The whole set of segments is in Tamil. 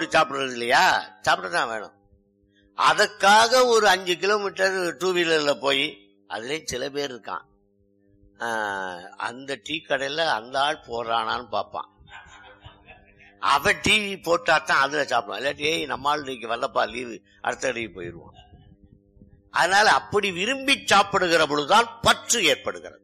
போட்டு சாப்பிடுறது இல்லையா சாப்பிட தான் வேணும் அதுக்காக ஒரு அஞ்சு கிலோமீட்டர் டூ வீலர்ல போய் அதுலயும் சில பேர் இருக்கான் ஆஹ், அந்த டீ கடையில அந்த ஆள் போடுறானான்னு பார்ப்பான் அவன் டிவி போட்டா தான் அதுல சாப்பிடுவான் இல்லாட்டி ஏய் நம்ம ஆள் இன்னைக்கு வரலப்பா லீவு அடுத்த அடிக்கு போயிடுவான் அதனால அப்படி விரும்பி சாப்பிடுகிற பொழுதுதான் பற்று ஏற்படுகிறது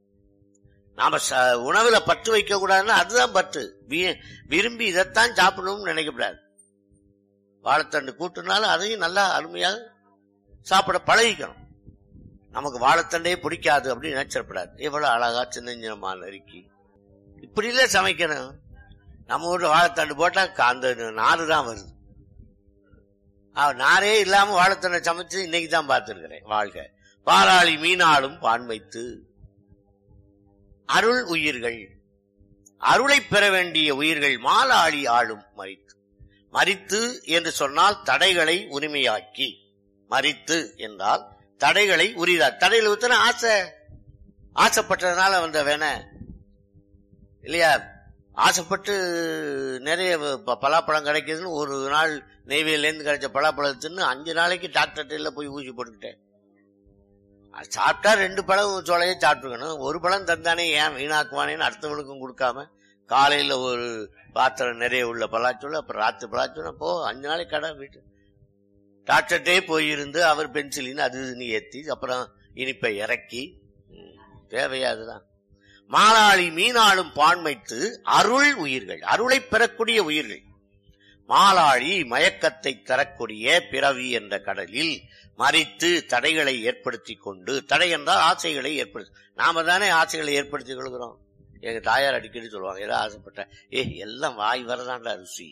நாம ச- உணவுல பற்று வைக்க கூடாதுன்னா அதுதான் பற்று வி- விரும்பி இதைத்தான் சாப்பிடணும்னு நினைக்கக்கூடாது வாழைத்தண்டு கூட்டுனாலும் அதையும் நல்லா அருமையாக சாப்பிட பழகிக்கணும் நமக்கு வாழைத்தண்டே பிடிக்காது அப்படின்னு நினைச்சிடக்கூடாது எவ்வளவு அழகா சின்ன சின்னமா நறுக்கி இப்படி இல்ல சமைக்கணும் நம்ம ஊர்ல வாழைத்தண்டு போட்டா க- அந்த நாறு தான் வருது ஆ, நாரே இல்லாம வாழைத்தண்டை சமைச்சு இன்னைக்கு தான் பார்த்திருக்கிறேன் வாழ்க பாராளி மீனாளும் பான் வைத்து அருள் உயிர்கள் அருளை பெற வேண்டிய உயிர்கள் மாலாளி ஆளும் மறித்து மறித்து என்று சொன்னால் தடைகளை உரிமையாக்கி மறித்து என்றால் தடைகளை உரிதா தடையில் ஊத்துன ஆசை ஆசைப்பட்டதுனால வந்த வேண இல்லையா ஆசைப்பட்டு நிறைய ப- பலாப்பழம் கிடைக்குதுன்னு ஒரு நாள் நெய்வேலியிலேருந்து கிடைச்ச பலாப்பழம் தின்னு அஞ்சு நாளைக்கு டாக்டர்கிட்ட போய் ஊசி போட்டுக்கிட்டேன் அது சாப்பிட்டா ரெண்டு பழம் சோளையே சாப்பிட்டுக்கணும் ஒரு பழம் தந்தானே ஏன் வீணாக்குவானேன்னு அடுத்தவனுக்கும் கொடுக்காம காலையில ஒரு பாத்திரம் நிறைய உள்ள பலாச்சோளம் அப்புறம் ராத்திரி பலாச்சோளம் போ அஞ்சு நாளைக்கு கடை வீட்டு டாக்டர்கிட்டே போயிருந்து அவர் பென்சிலின் அது இதுன்னு ஏத்தி அப்புறம் இனிப்பை இறக்கி ம், தேவையா அதுதான் மாலாளி மீனாளும் பான்மைத்து அருள் உயிர்கள் அருளை பெறக்கூடிய உயிர்கள் மாலாழி மயக்கத்தை தரக்கூடிய பிறவி என்ற கடலில் மறித்து தடைகளை ஏற்படுத்தி கொண்டு தடை என்றால் ஆசைகளை ஏற்படுத்தி நாம தானே ஆசைகளை ஏற்படுத்திக் கொள்கிறோம் எங்க தாயார் அடிக்கடி சொல்லுவாங்க ஏதோ ஆசைப்பட்ட ஏ எல்லாம் வாய் வரதான்டா ருசி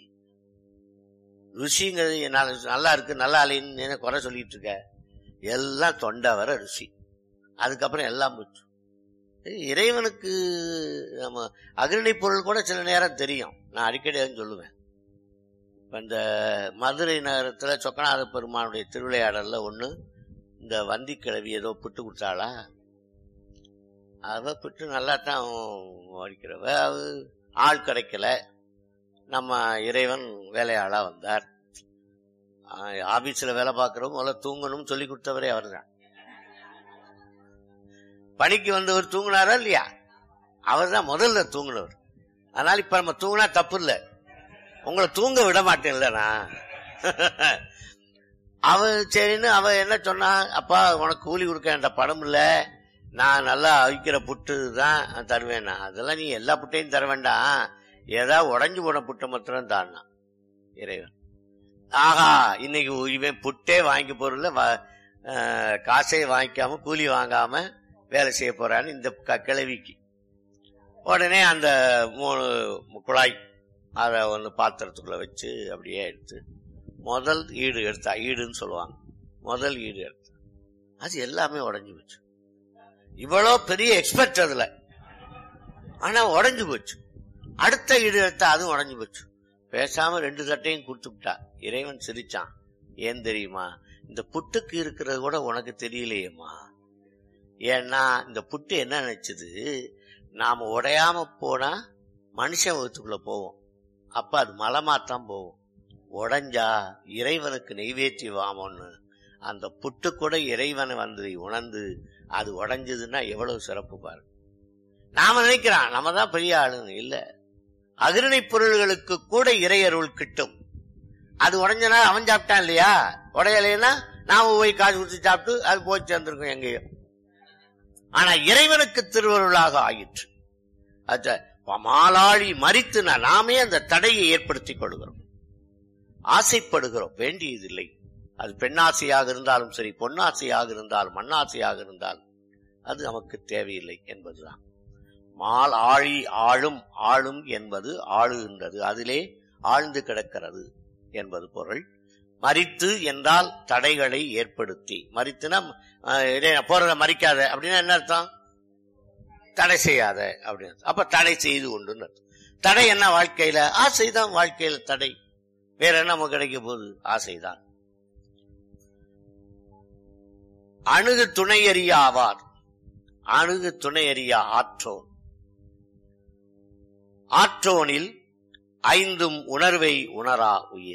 ருசிங்கிறது நான் நல்லா இருக்கு நல்லா இல்லைன்னு என்ன குறை சொல்லிட்டு இருக்க எல்லாம் தொண்டை வர ருசி அதுக்கப்புறம் எல்லாம் போச்சு ஏய், இறைவனுக்கு நம்ம அக்னி பொருள் கூட சில நேரம் தெரியும் நான் அடிக்கடி அதுன்னு சொல்லுவேன் இப்ப இந்த மதுரை நகரத்துல சொக்கநாத பெருமானுடைய திருவிளையாடல்ல ஒண்ணு இந்த வந்தி கிழவி ஏதோ பிட்டு கொடுத்தாளா அவ பிட்டு நல்லா தான் வடிக்கிறவ அவ ஆள் கிடைக்கல நம்ம இறைவன் வேலையாளா வந்தார் ஆஹ் ஆபீஸ்ல வேலை பார்க்கிறவங்க முதல்ல தூங்கணும்னு சொல்லி கொடுத்தவரே அவர்தான் பணிக்கு வந்தவர் தூங்குனாரா இல்லையா அவர் தான் முதல்ல தூங்குனவர் அதனால இப்ப நம்ம தூங்கினா தப்பு இல்லை உங்களை தூங்க விட மாட்டேன்ல நான் அவ சரின்னு அவ என்ன சொன்னா அப்பா உனக்கு கூலி கொடுக்க என்ற படம் இல்ல நான் நல்லா அவிக்கிற புட்டு தான் தருவேன் நான் அதெல்லாம் நீ எல்லா புட்டையும் தர வேண்டாம் ஏதாவது உடஞ்சு போன புட்டை மாத்திரம் தான்னா இறைவன் ஆஹா இன்னைக்கு இவன் புட்டே வாங்கி பொருள் காசே வாங்கிக்காம கூலி வாங்காம வேலை செய்ய போறான்னு இந்த க- கிழவிக்கு உடனே அந்த மூணு குழாய் அதை ஒன்று பாத்திரத்துக்குள்ள வச்சு அப்படியே எடுத்து முதல் ஈடு எடுத்தா ஈடுன்னு சொல்லுவாங்க முதல் ஈடு எடுத்தா அது எல்லாமே உடைஞ்சு போச்சு இவ்வளோ பெரிய எக்ஸ்பெக்ட் அதுல ஆனா உடைஞ்சு போச்சு அடுத்த ஈடு எடுத்தா அதுவும் உடைஞ்சு போச்சு பேசாம ரெண்டு தட்டையும் கொடுத்துட்டா இறைவன் சிரிச்சான் ஏன் தெரியுமா இந்த புட்டுக்கு இருக்கிறது கூட உனக்கு தெரியலையேம்மா ஏன்னா இந்த புட்டு என்ன நினைச்சது நாம உடையாம போனா மனுஷன் வகுத்துக்குள்ள போவோம் அப்ப அது மலமாத்தான் போகும் உடைஞ்சா இறைவனுக்கு நெய்வேற்றி வாமோன்னு அந்த புட்டு கூட இறைவனை வந்து உணர்ந்து அது உடைஞ்சதுன்னா எவ்வளவு சிறப்பு பாரு நாம நினைக்கிறான் நம்ம தான் பெரிய ஆளுங்க இல்ல அகிரணை பொருள்களுக்கு கூட இறையருள் கிட்டும் அது உடைஞ்சனா அவன் சாப்பிட்டான் இல்லையா உடையலைன்னா நாம போய் காசு கொடுத்து சாப்பிட்டு அது போய் சேர்ந்திருக்கும் எங்கேயோ ஆனா இறைவனுக்கு திருவருளாக ஆயிற்று அத மாலாளி மறித்து நாமே அந்த தடையை ஏற்படுத்திக் கொள்கிறோம் ஆசைப்படுகிறோம் வேண்டியதில்லை அது பெண்ணாசையாக இருந்தாலும் சரி பொன்னாசையாக இருந்தாலும் மண்ணாசையாக இருந்தாலும் அது நமக்கு தேவையில்லை என்பதுதான் மால் ஆழி ஆளும் ஆளும் என்பது ஆளுகின்றது அதிலே ஆழ்ந்து கிடக்கிறது என்பது பொருள் மறித்து என்றால் தடைகளை ஏற்படுத்தி மறித்துனா அஹ், இடையே போறத மறிக்காத அப்படின்னா என்ன அர்த்தம் தடை செய்யாத அப்படின்னு அப்ப தடை செய்து கொண்டு தடை என்ன வாழ்க்கையில ஆசைதான் வாழ்க்கையில தடை வேற என்ன நமக்கு கிடைக்க போகுது ஆசைதான் அணுகு துணையறியா ஆவார் அணுகு துணையறியா ஆற்றோன் ஆற்றோனில் ஐந்தும் உணர்வை உணரா உயிர்